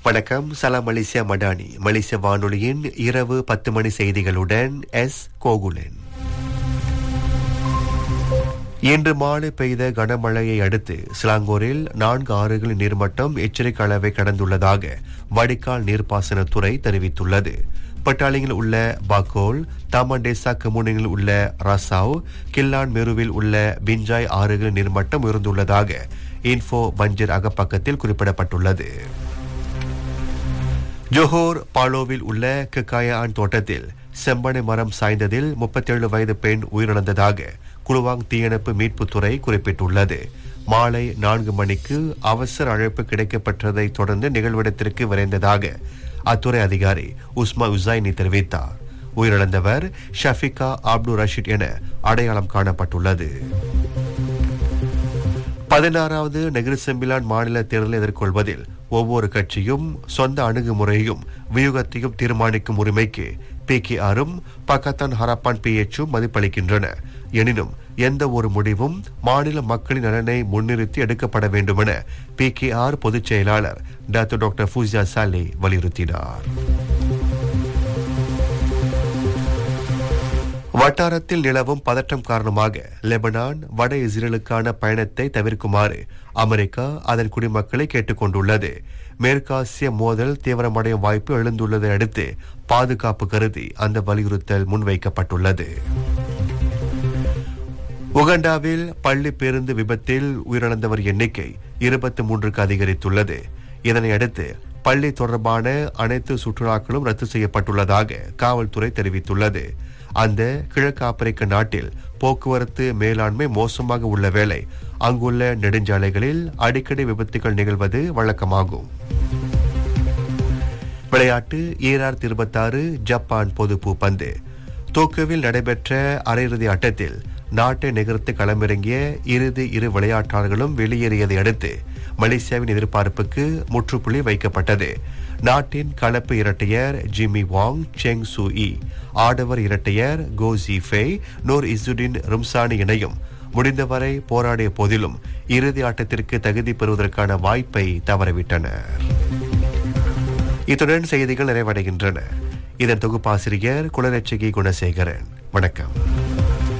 வணக்கம் சலாம் மலேசியா மடானி மலேசிய வானொலியின் இரவு பத்து மணி செய்திகளுடன் எஸ் கோகுலன் இன்று மாலை பெய்த கனமழையை அடுத்து சிலாங்கூரில் நான்கு ஆறுகளின் நீர்மட்டம் எச்சரிக்கை அளவை கடந்துள்ளதாக வடிகால் நீர்ப்பாசனத்துறை தெரிவித்துள்ளது பட்டாளியில் உள்ள பாக்கோல் தாமண்டேசா கமுனியில் உள்ள ரசாவ் கில்லான் மெருவில் உள்ள பிஞ்சாய் ஆறுகளின் நீர்மட்டம் உயர்ந்துள்ளதாக இன்ஃபோ பஞ்சர் அகப்பக்கத்தில் குறிப்பிடப்பட்டுள்ளது ஜோஹோர் பாலோவில் உள்ள கக்காயான் தோட்டத்தில் செம்பனை மரம் சாய்ந்ததில் முப்பத்தேழு வயது பெண் உயிரிழந்ததாக குலுவாங் தீயணைப்பு மீட்புத்துறை குறிப்பிட்டுள்ளது மாலை நான்கு மணிக்கு அவசர அழைப்பு கிடைக்கப்பட்டதை தொடர்ந்து நிகழ்விடத்திற்கு விரைந்ததாக அத்துறை அதிகாரி உஸ்மா உசைனி தெரிவித்தார் உயிரிழந்தவர் ஷஃபிகா அப்துல் ரஷீத் என அடையாளம் காணப்பட்டுள்ளது பதினாறாவது நெகிரி செம்பிலான் மாநில தேர்தலை எதிர்கொள்வதில் ஒவ்வொரு கட்சியும் சொந்த அணுகுமுறையும் வியூகத்தையும் தீர்மானிக்கும் உரிமைக்கு பி கே ஆரும் பக்கத்தான் ஹரப்பான் பி எச்சும் மதிப்பளிக்கின்றன எனினும் எந்த ஒரு முடிவும் மாநில மக்களின் நலனை முன்னிறுத்தி எடுக்கப்பட வேண்டுமென பி கே ஆர் பொதுச் செயலாளர் டாக்டர் டாக்டர் ஃபூசியா சாலே வலியுறுத்தினார் வட்டாரத்தில் நிலவும் பதற்றம் காரணமாக லெபனான் வட இஸ்ரேலுக்கான பயணத்தை தவிர்க்குமாறு அமெரிக்கா அதன் குடிமக்களை கேட்டுக்கொண்டுள்ளது மேற்காசிய மோதல் தீவிரமடையும் வாய்ப்பு எழுந்துள்ளதை அடுத்து பாதுகாப்பு கருதி அந்த வலியுறுத்தல் முன்வைக்கப்பட்டுள்ளது உகண்டாவில் பள்ளி பேருந்து விபத்தில் உயிரிழந்தவர் எண்ணிக்கை இருபத்தி மூன்றுக்கு அதிகரித்துள்ளது இதனையடுத்து பள்ளி தொடர்பான அனைத்து சுற்றுலாக்களும் ரத்து செய்யப்பட்டுள்ளதாக காவல்துறை தெரிவித்துள்ளது அந்த கிழக்கு ஆப்பிரிக்க நாட்டில் போக்குவரத்து மேலாண்மை மோசமாக உள்ள வேளை அங்குள்ள நெடுஞ்சாலைகளில் அடிக்கடி விபத்துகள் நிகழ்வது வழக்கமாகும் விளையாட்டு ஈரார் இருபத்தாறு ஜப்பான் பொதுப்பு பந்து டோக்கியோவில் நடைபெற்ற அரையிறுதி ஆட்டத்தில் நாட்டை நிகழ்த்து களமிறங்கிய இறுதி இரு விளையாட்டாளர்களும் வெளியேறியதை அடுத்து மலேசியாவின் எதிர்பார்ப்புக்கு முற்றுப்புள்ளி வைக்கப்பட்டது நாட்டின் கலப்பு இரட்டையர் ஜிம்மி வாங் செங் சு இ ஆடவர் இரட்டையர் கோ ஜிஃபே நூர் இசுடின் ரும்சானி இணையும் முடிந்தவரை போராடிய போதிலும் இறுதி ஆட்டத்திற்கு தகுதி பெறுவதற்கான வாய்ப்பை தவறவிட்டனர் இத்துடன் செய்திகள் நிறைவடைகின்றன இதன் தொகுப்பாசிரியர் குலரட்சகி குணசேகரன் வணக்கம்